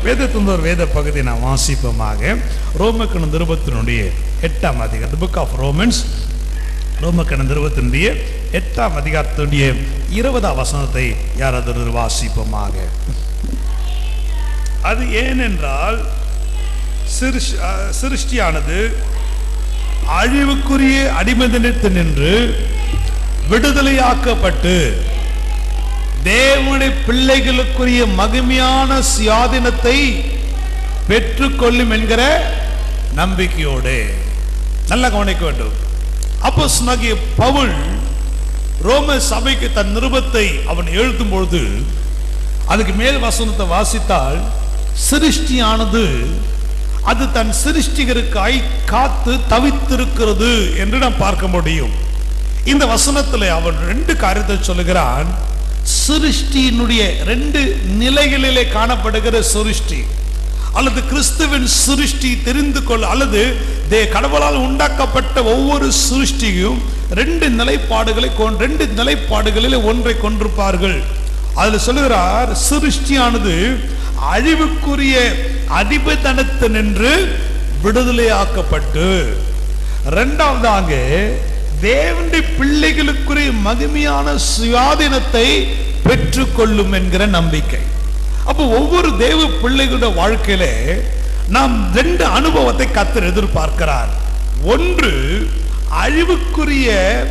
வேதத்தின் ஒரு வேத பகுதி நான் வாசிப்போமாக ரோமக்கண நிருபத்தினுடைய எட்டாம் அதிகாரம் புக் ஆஃப் ரோமன்ஸ் ரோமக்கண நிருபத்தினுடைய எட்டாம் அதிகாரத்தினுடைய இருபதாம் வசனத்தை யாராவது வாசிப்போமாக அது ஏனென்றால் சிருஷ்- அஹ், சிருஷ்டியானது அழிவுக்குரிய அடிமதனத்து நின்று விடுதலையாக்கப்பட்டு தேவனுடைய பிள்ளைகளுக்குரிய மகிமையான சுயாதீனத்தை பெற்றுக்கொள்ளும் என்கிற நம்பிக்கையோடு நல்லா கவனிக்க வேண்டும் அப்போ பவுல் ரோம சபைக்கு தன் நிருபத்தை அவன் எழுதும் பொழுது அதுக்கு மேல் வசனத்தை வாசித்தால் சிருஷ்டியானது அது தன் சிருஷ்டிகருக்காய் காத்து தவித்திருக்கிறது என்று நாம் பார்க்க முடியும் இந்த வசனத்தில் அவன் ரெண்டு காரியத்தை சொல்லுகிறான் சிருஷ்டியினுடைய ரெண்டு நிலைகளிலே காணப்படுகிற சிருஷ்டி அல்லது கிறிஸ்துவின் சிருஷ்டி தெரிந்து கொள்ள அல்லது தே கடவுளால் உண்டாக்கப்பட்ட ஒவ்வொரு சிருஷ்டியும் ரெண்டு நிலைப்பாடுகளை கொண் ரெண்டு நிலைப்பாடுகளில் ஒன்றை கொண்டிருப்பார்கள் அதுல சொல்லுகிறார் சிருஷ்டியானது அழிவுக்குரிய அதிபதனத்து நின்று விடுதலையாக்கப்பட்டு இரண்டாவதாக தேவனுடைய பிள்ளைகளுக்குரிய மகிமையான சுயாதீனத்தை பெற்றுக்கொள்ளும் என்கிற நம்பிக்கை அப்போ ஒவ்வொரு தேவ பிள்ளைகளுடைய வாழ்க்கையில நாம் ரெண்டு அனுபவத்தை கத்தர் எதிர்பார்க்கிறார் ஒன்று அழிவுக்குரிய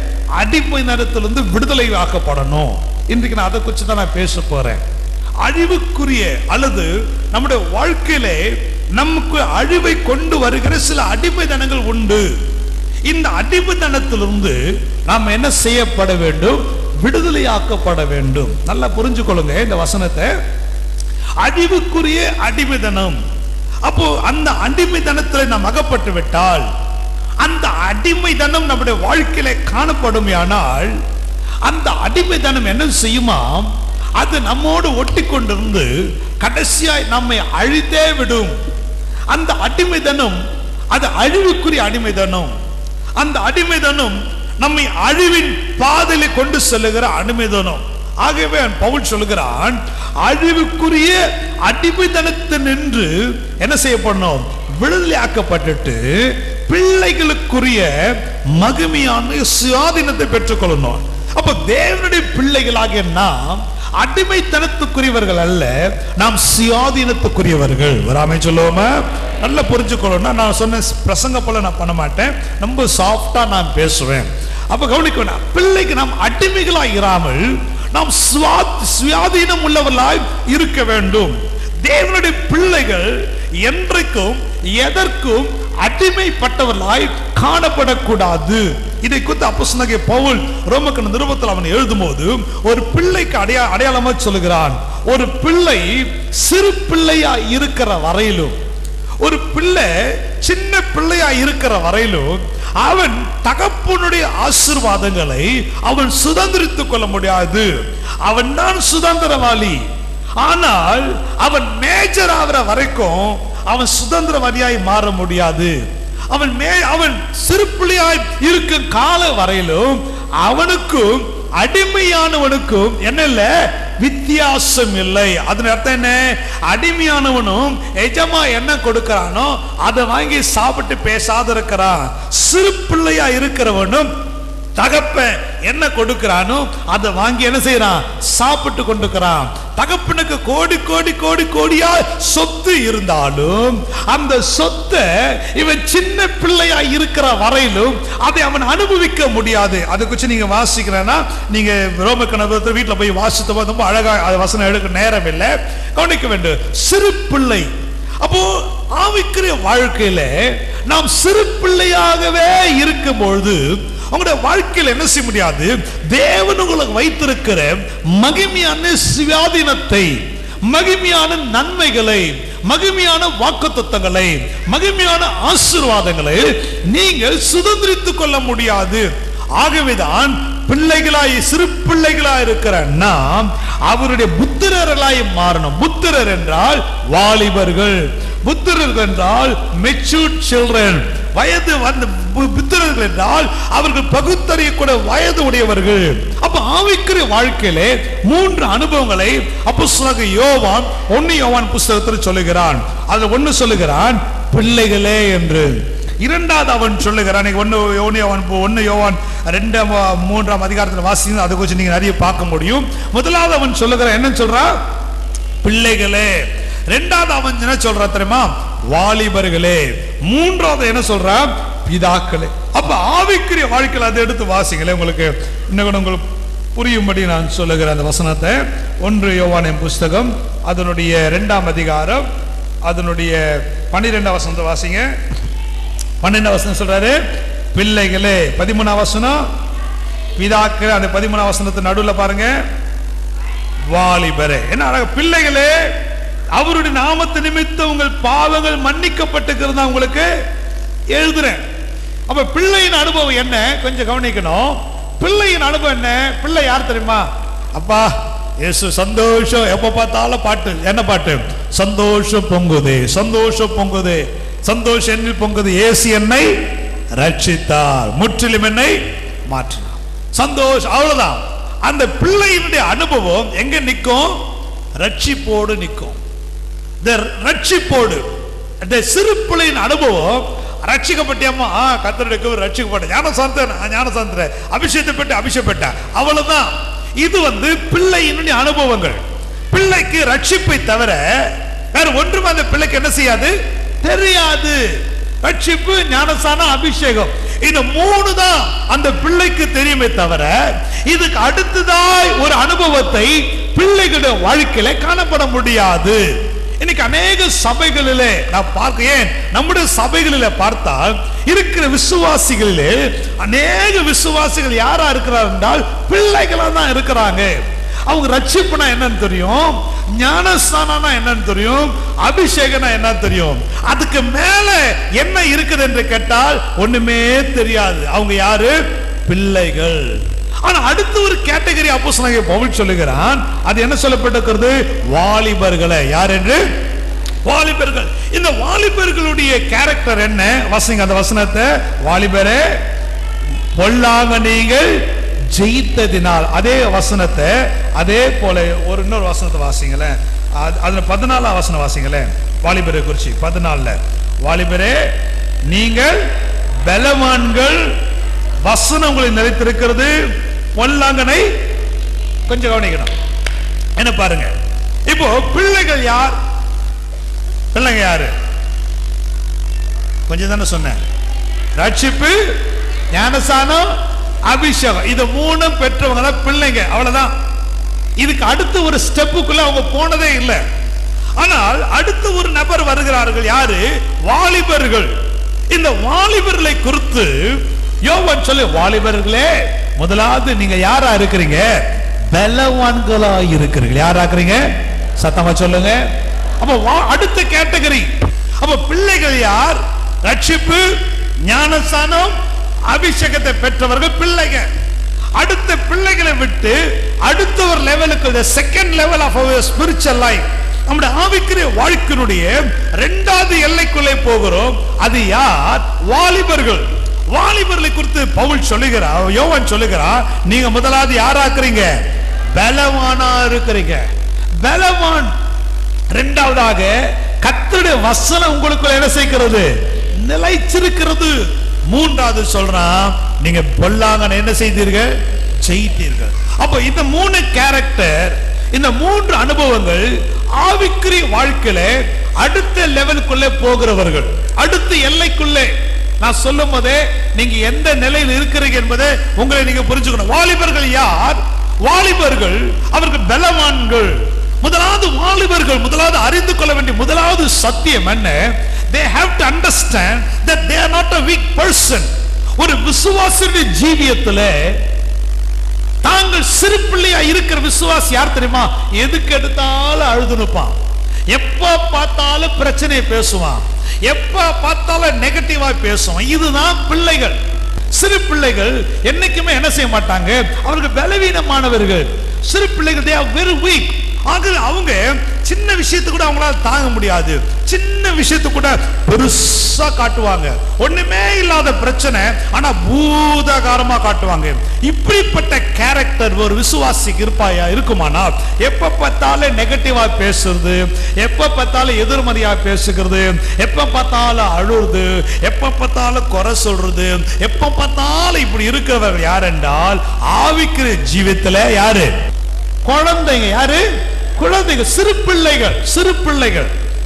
அடிமை நேரத்திலிருந்து விடுதலை ஆக்கப்படணும் இன்றைக்கு நான் அதை குறித்து தான் நான் பேச போறேன் அழிவுக்குரிய அல்லது நம்முடைய வாழ்க்கையிலே நமக்கு அழிவை கொண்டு வருகிற சில அடிமைத்தனங்கள் உண்டு இந்த அடிமைத்தனத்திலிருந்து நாம் என்ன செய்யப்பட வேண்டும் விடுதலையாக்கப்பட வேண்டும் நல்லா புரிஞ்சுக்கொள்ளுங்க இந்த வசனத்தை அழிவுக்குரிய அடிமைத்தனம் அப்போ அந்த அடிமைத்தனத்தில் நாம் அகப்பட்டு விட்டால் அந்த அடிமைத்தனம் நம்முடைய வாழ்க்கையில காணப்படுமையானால் அந்த அடிமைத்தனம் என்ன செய்யுமாம் அது நம்மோடு ஒட்டி கொண்டிருந்து கடைசியாய் நம்மை அழித்தே விடும் அந்த அடிமைத்தனம் அது அழிவுக்குரிய அடிமைத்தனம் அந்த அடிமைத்தனம் நம்மை அழிவின் பாதையில கொண்டு செல்லுகிற அடிமைத்தனம் ஆகவே அவன் பவுல் சொல்லுகிறான் அழிவுக்குரிய அடிமைத்தனத்தை நின்று என்ன செய்யப்படணும் விடுதலையாக்கப்பட்டுட்டு பிள்ளைகளுக்குரிய மகிமையான சுயாதீனத்தை பெற்றுக்கொள்ளணும் அப்ப தேவனுடைய பிள்ளைகளாகிய நாம் அடிமைத்தனத்துக்குரியவர்கள் அல்ல நாம் சுயாதீனத்துக்குரியவர்கள் வராமை சொல்லுவோமா நல்லா புரிஞ்சுக்கொள்ளணும் நான் சொன்ன பிரசங்க போல நான் பண்ண மாட்டேன் ரொம்ப சாஃப்டா நான் பேசுவேன் அப்ப கவனிக்க வேண்டாம் பிள்ளைக்கு நாம் அடிமைகளாய் இராமல் நாம் சுவா- சுயாதீனம் உள்ளவர்களாய் இருக்க வேண்டும் தேவனுடைய பிள்ளைகள் என்றைக்கும் எதற்கும் அடிமைப்பட்டவர்களாய் காணப்படக்கூடாது இதை குறித்து அப்போஸ்தலனாகிய பவுல் ரோமக்கன் நிருபத்தில் அவன் எழுதும்போது ஒரு பிள்ளைக்கு அடையா அடையாளமா சொல்லுகிறான் ஒரு பிள்ளை சிறு பிள்ளையா இருக்கிற வரையிலும் ஒரு பிள்ளை சின்ன பிள்ளையா இருக்கிற வரையிலும் அவன் தகப்பனுடைய ஆசீர்வாதங்களை அவன் சுதந்திரித்துக் கொள்ள முடியாது அவன் தான் சுதந்திரவாளி ஆனால் அவன் மேஜர் ஆகிற வரைக்கும் அவன் சுதந்திரவாதியாய் மாற முடியாது அவன் மே அவன் சிறு பிள்ளையாய் இருக்கும் கால வரையிலும் அவனுக்கும் அடிமையானவனுக்கும் என்ன இல்ல வித்தியாசம் இல்லை அதன் அர்த்தம் என்ன அடிமையானவனும் எஜமா என்ன கொடுக்கிறானோ அதை வாங்கி சாப்பிட்டு பேசாத இருக்கிறான் சிறு பிள்ளையா இருக்கிறவனும் தகப்பன் என்ன கொடுக்கிறானோ அதை வாங்கி என்ன செய்யறான் சாப்பிட்டு கொண்டிருக்கிறான் தகப்பனுக்கு கோடி கோடி கோடி கோடியா சொத்து இருந்தாலும் அந்த சொத்தை இவன் சின்ன பிள்ளையா இருக்கிற வரையிலும் அதை அவன் அனுபவிக்க முடியாது அதை குறித்து நீங்க வாசிக்கிறேன்னா நீங்க ரோம கணவத்தை வீட்டுல போய் வாசித்து போது ரொம்ப அழகா அது வசனம் எடுக்க நேரம் இல்லை கவனிக்க வேண்டும் சிறு பிள்ளை அப்போ ஆவிக்குரிய வாழ்க்கையில நாம் சிறு பிள்ளையாகவே இருக்கும்பொழுது உங்களுடைய வாழ்க்கையில் என்ன செய்ய முடியாது தேவன் உங்களுக்கு வைத்திருக்கிற மகிமையான சுயாதீனத்தை மகிமையான நன்மைகளை மகிமையான வாக்குத்தத்தங்களை மகிமையான ஆசீர்வாதங்களை நீங்கள் சுதந்திரித்துக் கொள்ள முடியாது ஆகவேதான் பிள்ளைகளாய் சிறு பிள்ளைகளாய் இருக்கிற நாம் அவருடைய புத்திரர்களாய் மாறணும் புத்திரர் என்றால் வாலிபர்கள் புத்திரர்கள் என்றால் மெச்சூர்ட் சில்ட்ரன் வயது வந்த பு- புத்திரர்கள் என்றால் அவர்கள் பகுத்தறியக்கூடிய வயது உடையவர்கள் அப்ப ஆவிக்குரிய வாழ்க்கையிலே மூன்று அனுபவங்களை அப்போஸ்தலனாகிய யோவான் ஒன்னு யோவான் புஸ்தகத்தில் சொல்லுகிறான் அதுல ஒன்னு சொல்லுகிறான் பிள்ளைகளே என்று இரண்டாவது அவன் சொல்லுகிறான் நீங்க ஒன்னு யோனி யோவான் பு- ஒன்னு யோவான் ரெண்டாம் மூன்றாம் அதிகாரத்தில் வாசிங்க அதை கொஞ்சம் நீங்க நிறைய பார்க்க முடியும் முதலாவது அவன் சொல்லுகிறான் என்ன சொல்றான் பிள்ளைகளே ரெண்டாவது அவன் என்ன சொல்றா தெரியுமா வாலிபர்களே மூன்றாவது என்ன சொல்றான் பிதாக்களே அப்ப ஆவிக்குரிய வாழ்க்கையில் அதை எடுத்து வாசிங்களே உங்களுக்கு இன்னும் கூட உங்களுக்கு புரியும்படி நான் சொல்லுகிறேன் அந்த வசனத்தை ஒன்று யோவானின் புஸ்தகம் அதனுடைய இரண்டாம் அதிகாரம் அதனுடைய பன்னிரெண்டாம் வசனத்தை வாசிங்க பன்னெண்டாம் வசனம் சொல்றாரு பிள்ளைகளே பதிமூணாம் வசனம் பிதாக்கள் அந்த பதிமூணாம் வசனத்து நடுவுல பாருங்க வாலிபரே என்ன அழகா பிள்ளைகளே அவருடைய நாமத்து நிமித்தம் உங்கள் பாவங்கள் மன்னிக்கப்பட்டிருக்கிறதா உங்களுக்கு எழுதுறேன் அப்ப பிள்ளையின் அனுபவம் என்ன கொஞ்சம் கவனிக்கணும் பிள்ளையின் அனுபவம் என்ன பிள்ளை யார் தெரியுமா அப்பா இயேசு சந்தோஷம் எப்ப பார்த்தாலும் பாட்டு என்ன பாட்டு சந்தோஷம் பொங்குது சந்தோஷம் பொங்குது சந்தோஷம் என்னில் பொங்குது இயேசு என்னை ரட்சித்தார் முற்றிலும் என்னை மாற்றினார் சந்தோஷம் அவ்வளவுதான் அந்த பிள்ளையினுடைய அனுபவம் எங்க நிற்கும் ரட்சிப்போடு நிற்கும் இந்த ரட்சிப்போடு இந்த சிறு பிள்ளையின் அனுபவம் ரட்சிக்கப்பட்டியம்மா ஆ கத்தருக்கு ரட்சிக்கப்பட்ட ஞானசாந்தன் ஞானசாந்தர அபிஷேகத்தை பெற்று அபிஷேகப்பட்ட அவ்வளவுதான் இது வந்து பிள்ளையினுடைய அனுபவங்கள் பிள்ளைக்கு ரட்சிப்பை தவிர வேற ஒன்றும் அந்த பிள்ளைக்கு என்ன செய்யாது தெரியாது ரட்சிப்பு ஞானசான அபிஷேகம் இந்த மூணு தான் அந்த பிள்ளைக்கு தெரியுமே தவிர இதுக்கு அடுத்ததாய் ஒரு அனுபவத்தை பிள்ளைகளுடைய வாழ்க்கையில காணப்பட முடியாது இன்னைக்கு அநேக சபைகளிலே நான் பார்க்க ஏன் நம்முடைய சபைகளிலே பார்த்தால் இருக்கிற விசுவாசிகளிலே அநேக விசுவாசிகள் யாரா இருக்கிறார் என்றால் பிள்ளைகளா தான் இருக்கிறாங்க அவங்க ரட்சிப்புனா என்னன்னு தெரியும் ஞானஸ்தானா என்னன்னு தெரியும் அபிஷேகனா என்னன்னு தெரியும் அதுக்கு மேல என்ன இருக்குது என்று கேட்டால் ஒண்ணுமே தெரியாது அவங்க யாரு பிள்ளைகள் ஆனா அடுத்த ஒரு கேட்டகரி அப்போஸ்தலனாகிய பவுல் சொல்லுகிறான் அது என்ன சொல்லப்பட்டிருக்கிறது வாலிபர்களை யார் என்று வாலிபர்கள் இந்த வாலிபர்களுடைய கேரக்டர் என்ன வசங்க அந்த வசனத்தை வாலிபரே பொல்லாங்க நீங்கள் ஜெயித்ததினால் அதே வசனத்தை அதே போல ஒரு இன்னொரு வசனத்தை வாசிங்களேன் அது- அதுல பதினாலாம் வசனம் வாசிங்களேன் வாலிபரை குறிச்சி பதினாலுல வாலிபரே நீங்கள் பலவான்கள் வசனம் உங்களை நிலைத்திருக்கிறது பொல்லாங்கனை கொஞ்சம் கவனிக்கணும் என்ன பாருங்க இப்போ பிள்ளைகள் யார் பிள்ளைங்க யாரு கொஞ்சம் தானே சொன்னேன் ரட்சிப்பு ஞானசானம் அபிஷேகம் இது மூணும் பெற்றவங்க தான் பிள்ளைங்க அவ்வளவுதான் இதுக்கு அடுத்து ஒரு ஸ்டெப்புக்குள்ள அவங்க போனதே இல்லை ஆனால் அடுத்து ஒரு நபர் வருகிறார்கள் யாரு வாலிபர்கள் இந்த வாலிபர்களை குறித்து யோவான் சொல்லு வாலிபர்களே முதலாவது நீங்க யாரா இருக்கிறீங்க பலவான்களா இருக்கிறீங்க யாரா இருக்கிறீங்க சத்தமா சொல்லுங்க அப்ப வா- அடுத்த கேட்டகரி அப்ப பிள்ளைகள் யார் ரட்சிப்பு ஞானஸ்தானம் அபிஷேகத்தை பெற்றவர்கள் பிள்ளைகள் அடுத்த பிள்ளைகளை விட்டு அடுத்த ஒரு லெவலுக்கு second level of our spiritual life நம்முடைய ஆவிக்குரிய வாழ்க்கையினுடைய இரண்டாவது எல்லைக்குள்ளே போகிறோம் அது யார் வாலிபர்கள் வாலிபர்களை குறித்து பவுல் சொல்லுகிறார் யோவான் சொல்லுகிறார் நீங்க முதலாவது யாராக்குறீங்க பலவானா இருக்கிறீங்க பலவான் இரண்டாவதாக கர்த்தருடைய வசனம் உங்களுக்குள்ள என்ன செய்கிறது நிலைச்சிருக்கிறது மூன்றாவது சொல்றான் நீங்க பொல்லாங்கன என்ன செய்தீர்கள் செய்தீர்கள் அப்போ இந்த மூணு கேரக்டர் இந்த மூன்று அனுபவங்கள் ஆவிக்குரிய வாழ்க்கையில அடுத்த லெவலுக்குள்ளே போகிறவர்கள் அடுத்த எல்லைக்குள்ளே நான் சொல்லும் போதே நீங்க எந்த நிலையில் இருக்கிறீங்க என்பதை உங்களை நீங்க புரிஞ்சுக்கணும் வாலிபர்கள் யார் வாலிபர்கள் அவர்கள் பலவான்கள் முதலாவது வாலிபர்கள் முதலாவது அறிந்து கொள்ள வேண்டிய முதலாவது சத்தியம் என்ன they have to understand that they are not a weak person ஒரு விசுவாசியுடைய ஜீவியத்துல தாங்கள் சிறு பிள்ளையா இருக்கிற விசுவாசி யார் தெரியுமா எதுக்கு எடுத்தாலும் அழுது நிற்பான் எப்ப பார்த்தாலும் பிரச்சனையை பேசுவான் எப்ப பார்த்தாலும் நெகட்டிவா பேசுவான் இதுதான் பிள்ளைகள் சிறு பிள்ளைகள் என்னைக்குமே என்ன செய்ய மாட்டாங்க அவர்கள் பலவீனமானவர்கள் சிறு பிள்ளைகள் they are very weak ஆகவே அவங்க சின்ன விஷயத்தை கூட அவங்களால தாங்க முடியாது சின்ன விஷயத்தை கூட பெருசா காட்டுவாங்க ஒண்ணுமே இல்லாத பிரச்சனை ஆனா பூதகாரமா காட்டுவாங்க இப்படிப்பட்ட கேரக்டர் ஒரு விசுவாசிக்கு இருப்பாயா இருக்குமானா எப்ப பார்த்தாலும் நெகட்டிவா பேசுறது எப்ப பார்த்தாலும் எதிர்மறையா பேசுகிறது எப்ப பார்த்தாலும் அழுறது எப்ப பார்த்தாலும் குறை சொல்றது எப்ப பார்த்தாலும் இப்படி இருக்கிறவர் யார் என்றால் ஆவிக்கிற ஜீவித்துல யாரு குழந்தைங்க யாரு குழந்தைங்க சிறு பிள்ளைகள் சிறு பிள்ளைகள்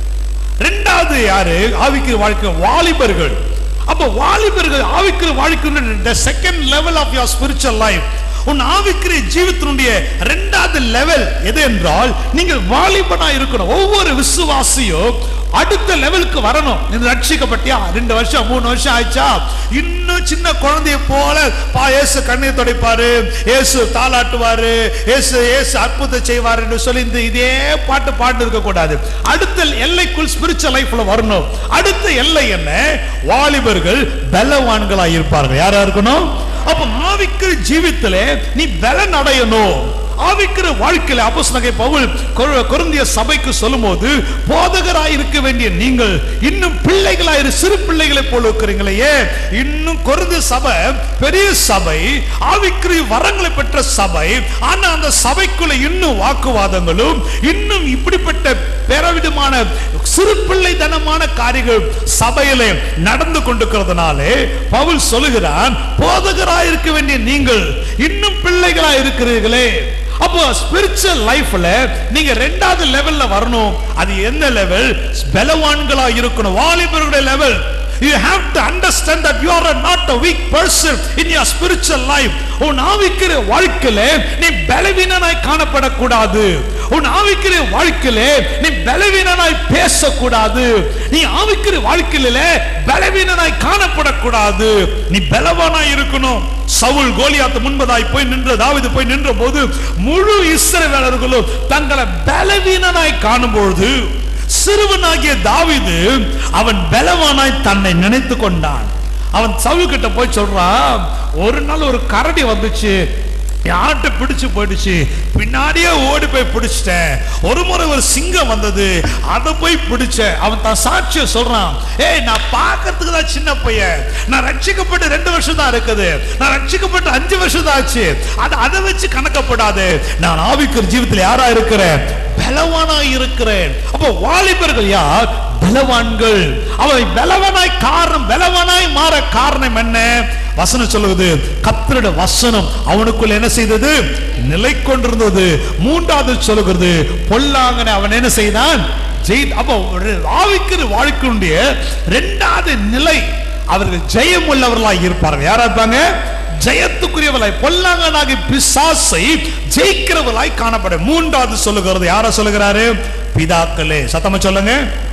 ரெண்டாவது யாரு ஆவிக்கிற வாழ்க்கை வாலிபர்கள் அப்ப வாலிபர்கள் ஆவிக்கிற வாழ்க்கை second level of your spiritual life உன் ஆவிக்கிற ஜீவித்தினுடைய இரண்டாவது லெவல் எது என்றால் நீங்கள் வாலிபனா இருக்கணும் ஒவ்வொரு விசுவாசியும் அடுத்த லெவலுக்கு வரணும் நீ ரட்சிக்கப்பட்டியா ரெண்டு வருஷம் மூணு வருஷம் ஆயிடுச்சா இன்னும் சின்ன குழந்தைய போல பா இயேசு கண்ணீர் துடைப்பாரு இயேசு தாளாட்டுவாரு இயேசு இயேசு அற்புதம் செய்வாரு என்று சொல்லி இந்த இதே பாட்டு பாட்டு இருக்க கூடாது அடுத்த எல்லைக்குள் ஸ்பிரிச்சுவல் லைஃப்ல வரணும் அடுத்த எல்லை என்ன வாலிபர்கள் பலவான்களா இருப்பார்கள் யாரா இருக்கணும் அப்ப ஆவிக்கிற ஜீவித்திலே நீ பலன் அடையணும் ஆவிக்கிற வாழ்க்கையில அப்போஸ்தலனாகிய பவுல் கொ- கொரிந்திய சபைக்கு சொல்லும்போது போதகராய் இருக்க வேண்டிய நீங்கள் இன்னும் பிள்ளைகளாய் இரு- சிறு பிள்ளைகளை போல இருக்கிறீங்களே ஏன்? இன்னும் கொரிந்திய சபை பெரிய சபை ஆவிக்குரிய வரங்களை பெற்ற சபை ஆனா அந்த சபைக்குள்ள இன்னும் வாக்குவாதங்களும் இன்னும் இப்படிப்பட்ட பிறவிதமான சிறு பிள்ளைத்தனமான காரியங்கள் சபையிலே நடந்து கொண்டிருக்கிறதுனாலே பவுல் சொல்லுகிறான் போதகராய் இருக்க வேண்டிய நீங்கள் இன்னும் பிள்ளைகளாய் இருக்கிறீர்களே அப்போ ஸ்பிரிச்சுவல் லைஃப்ல நீங்க ரெண்டாவது லெவல்ல வரணும் அது என்ன லெவல் பலவான்களா இருக்கணும் வாலிபர்களுடைய level You have to understand that you are a not a weak person in your spiritual life. உன் ஆவிக்கிற வாழ்க்கையில நீ பலவீனனாய் காணப்படக்கூடாது உன் ஆவிக்கிற வாழ்க்கையில நீ பலவீனனாய் பேசக்கூடாது நீ ஆவிக்கிற வாழ்க்கையில பலவீனனாய் காணப்படக்கூடாது நீ பலவானாய் இருக்கணும் சவுல் கோலியாத்து முன்பதாய் போய் நின்ற தாவீது போய் நின்ற போது முழு இஸ்ரவேலர்களும் தங்களை பலவீனனாய் காணும் பொழுது சிறுவனாகிய தாவீது அவன் பலவானாய் தன்னை நினைத்து கொண்டான் அவன் சவுல் கிட்ட போய் சொல்றான் ஒரு நாள் ஒரு கரடி வந்துச்சு யார்கிட்ட பிடிச்சு போயிடுச்சு பின்னாடியே ஓடி போய் பிடிச்சிட்டேன் ஒரு முறை ஒரு சிங்கம் வந்தது அதை போய் பிடிச்சேன் அவன் தான் சாட்சிய சொல்றான் ஏய் நான் பார்க்கறதுக்கு தான் சின்ன பையன் நான் ரட்சிக்கப்பட்டு ரெண்டு வருஷம் தான் இருக்குது நான் ரட்சிக்கப்பட்டு அஞ்சு வருஷம் தான் ஆச்சு அது அதை வச்சு கணக்கப்படாது நான் ஆவிக்கிற ஜீவித்தில் யாரா இருக்கிறேன் பலவானா இருக்கிறேன் அப்போ வாலிபர்கள் யார் பலவான்கள் அவை பலவனாய் காரணம் பலவனாய் மாற காரணம் என்ன வசனம் சொல்லுவது கத்தருடைய வசனம் அவனுக்குள் என்ன செய்தது நிலை கொண்டிருந்தது மூன்றாவது சொல்லுகிறது பொல்லாங்கனை அவன் என்ன செய்தான் ஜெய் அப்போ ஒரு ஆவிக்கிற வாழ்க்கையுடைய இரண்டாவது நிலை அவர்கள் ஜெயம் உள்ளவர்களாய் இருப்பார்கள் யாரா இருப்பாங்க ஜெயத்துக்குரியவளாய் பொல்லாங்கனாகி பிசாசை ஜெயிக்கிறவளாய் காணப்பட மூன்றாவது சொல்லுகிறது யார சொல்லுகிறாரு பிதாக்களே சத்தமா சொல்லுங்க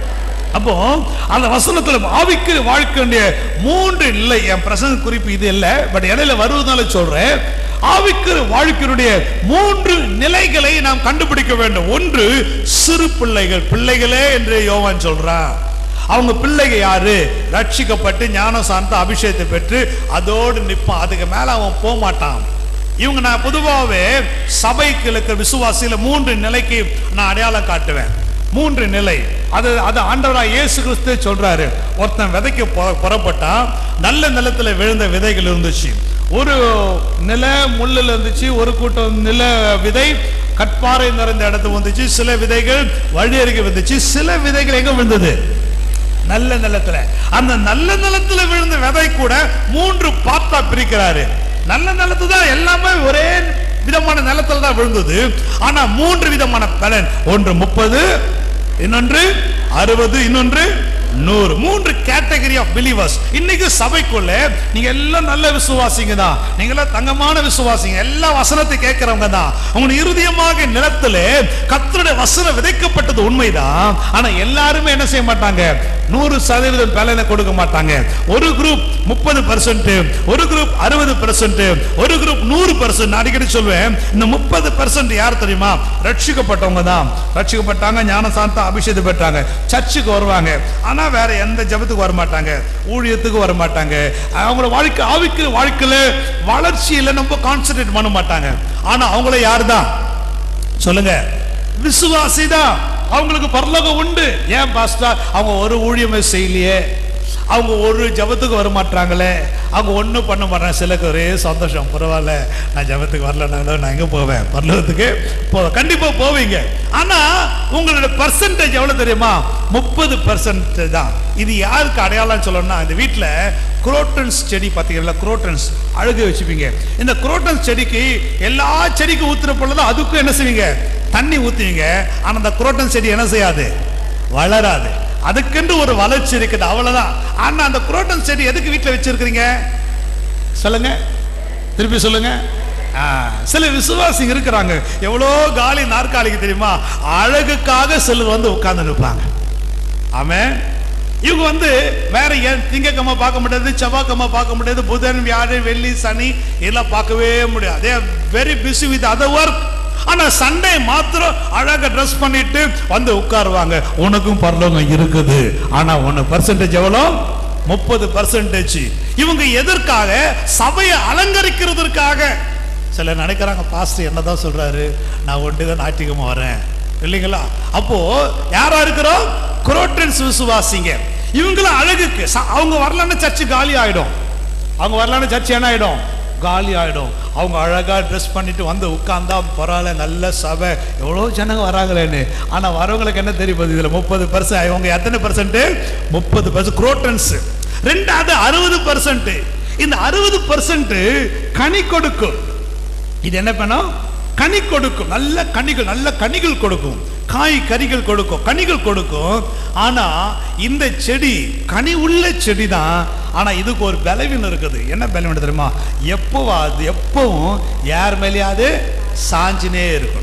அப்போ அந்த வசனத்துல ஆவிக்கு வாழ்க்கையுடைய மூன்று நிலை என் பிரசங்க குறிப்பு இது இல்ல பட் இடையில வருவதனால சொல்றேன் ஆவிக்கு வாழ்க்கையுடைய மூன்று நிலைகளை நாம் கண்டுபிடிக்க வேண்டும் ஒன்று சிறு பிள்ளைகள் பிள்ளைகளே என்று யோவான் சொல்றான் அவங்க பிள்ளைங்க யாரு ரட்சிக்கப்பட்டு ஞானசாந்த அபிஷேகத்தை பெற்று அதோடு நிற்பான் அதுக்கு மேல அவன் போக மாட்டான் இவங்க நான் பொதுவாகவே சபைக்கு இருக்கிற விசுவாசியில மூன்று நிலைக்கு நான் அடையாளம் காட்டுவேன் மூன்று நிலை அது அது ஆண்டவராக இயேசு கிறிஸ்து சொல்றாரு ஒருத்தன் விதைக்க புற- புறப்பட்டான் நல்ல நிலத்துல விழுந்த விதைகள் இருந்துச்சு ஒரு நில முள்ளுல இருந்துச்சு ஒரு கூட்டம் நில விதை கட்பாறை நிறைந்த இடத்துல வந்துச்சு சில விதைகள் வழி அருகே வந்துச்சு சில விதைகள் எங்க விழுந்தது நல்ல நிலத்துல அந்த நல்ல நிலத்துல விழுந்த விதை கூட மூன்று பாத்தா பிரிக்கிறாரு நல்ல நிலத்து தான் எல்லாமே ஒரே விதமான நிலத்துல தான் விழுந்தது ஆனா மூன்று விதமான பலன் ஒன்று முப்பது இன்னொன்று அறுபது இன்னொன்று நூறு மூன்று கேட்டகரி ஆஃப் பிலீவர்ஸ் இன்னைக்கு சபைக்குள்ள நீங்க எல்லாம் நல்ல விசுவாசிங்க தான் நீங்க எல்லாம் தங்கமான விசுவாசிங்க எல்லா வசனத்தை கேட்கிறவங்க தான் உங்களுடைய இருதயமாக நிலத்துல கர்த்தருடைய வசனம் விதைக்கப்பட்டது உண்மைதான் ஆனா எல்லாருமே என்ன செய்ய மாட்டாங்க நூறு சதவீதம் பலனை கொடுக்க மாட்டாங்க ஒரு குரூப் முப்பது பர்சன்ட் ஒரு குரூப் அறுபது பர்சன்ட் ஒரு குரூப் நூறு பர்சன்ட் அடிக்கடி சொல்வேன் இந்த முப்பது பர்சன்ட் யார் தெரியுமா ரட்சிக்கப்பட்டவங்க தான் ரட்சிக்கப்பட்டாங்க ஞானசாந்த அபிஷேகம் பெற்றாங்க சர்ச்சுக்கு வருவாங்க ஆனா வேற எந்த ஜெபத்துக்கு வர மாட்டாங்க ஊழியத்துக்கு வர மாட்டாங்க அவங்கள வாழ்க்கை ஆவிக்கு வாழ்க்கையில வளர்ச்சியில ரொம்ப கான்சென்ட்ரேட் பண்ண மாட்டாங்க ஆனா அவங்கள யார் தான் சொல்லுங்க விசுவாசி தான் அவங்களுக்கு பரலோகம் உண்டு ஏன் பாஸ்டர் அவங்க ஒரு ஊழியமே செய்யலையே அவங்க ஒரு ஜபத்துக்கு வர மாட்டாங்களே அவங்க ஒன்றும் பண்ண மாட்டாங்க சிலருக்கு ஒரே சந்தோஷம் பரவாயில்ல நான் ஜபத்துக்கு வரலனாலும் நான் எங்கே போவேன் பரலோகத்துக்கு போ கண்டிப்பாக போவீங்க ஆனால் உங்களோட பர்சன்டேஜ் எவ்வளோ தெரியுமா முப்பது பர்சன்ட் தான் இது யாருக்கு அடையாளம் சொல்லணும்னா இந்த வீட்டில் குரோட்டன்ஸ் செடி பார்த்தீங்களா குரோட்டன்ஸ் அழுகு வச்சுப்பீங்க இந்த குரோட்டன்ஸ் செடிக்கு எல்லா செடிக்கும் ஊத்துற பொழுது அதுக்கும் என்ன செய்வீங்க தண்ணி ஊற்றுவீங்க ஆனால் அந்த குரோட்டன்ஸ் செடி என்ன செய்யாது வளராது அதுக்கென்று ஒரு வளர்ச்சி இருக்குது அவ்வளவுதான் ஆனா அந்த குரோட்டன் செடி எதுக்கு வீட்டில் வச்சிருக்கிறீங்க சொல்லுங்க திருப்பி சொல்லுங்க ஆ, சில விசுவாசிங்க இருக்கிறாங்க எவ்வளோ காலி நாற்காலிக்கு தெரியுமா அழகுக்காக சிலர் வந்து உட்கார்ந்து நிற்பாங்க ஆமென் இவங்க வந்து வேற ஏன் திங்கக்கிழமை பார்க்க முடியாது செவ்வாய்க்கிழமை பார்க்க முடியாது புதன் வியாழன் வெள்ளி சனி இதெல்லாம் பார்க்கவே முடியாது they very busy with other work ஆனா சண்டே மாத்திரம் அழகா ட்ரெஸ் பண்ணிட்டு வந்து உட்காருவாங்க உனக்கும் பரலோகம் இருக்குது ஆனா உனக்கு பர்சன்டேஜ் எவ்வளோ முப்பது பர்சன்டேஜ் இவங்க எதற்காக சபையை அலங்கரிக்கிறதுக்காக சிலர் நினைக்கிறாங்க பாஸ்டர் என்னதான் சொல்றாரு நான் ஒன்று தான் ஞாயிற்றுக்கிழமை வரேன் இல்லைங்களா அப்போ யாரா இருக்கிறோம் குரோட்டன்ஸ் விசுவாசிங்க இவங்களும் அழகுக்கு ச- அவங்க வரலன்னு சர்ச்சு காலி ஆயிடும் அவங்க வரலன்னு சர்ச்சு என்ன ஆயிடும் காலி ஆயிடும் அவங்க அழகா ட்ரெஸ் பண்ணிட்டு வந்து உட்கார்ந்தா பரவாயில்ல நல்ல சபை எவ்வளோ ஜனங்க வராங்களேன்னு ஆனா வரவங்களுக்கு என்ன தெரியும் போகுது இதுல முப்பது பர்சன்ட் அவங்க எத்தனை பர்சன்ட் முப்பது பர்சன்ட் குரோட்டன்ஸ் ரெண்டாவது அறுபது பர்சன்ட் இந்த அறுபது பர்சன்ட் கனி கொடுக்கும் இது என்ன பண்ணும் கனி கொடுக்கும் நல்ல கனிகள் நல்ல கனிகள் கொடுக்கும் காய் கனிகள் கொடுக்கும் கனிகள் கொடுக்கும் ஆனா இந்த செடி கனி உள்ள செடி தான் ஆனா இதுக்கு ஒரு பலவீனம் இருக்குது என்ன பலவீனம் தெரியுமா எப்போவாது எப்பவும் யார் மேலேயாவது சாஞ்சினே இருக்கும்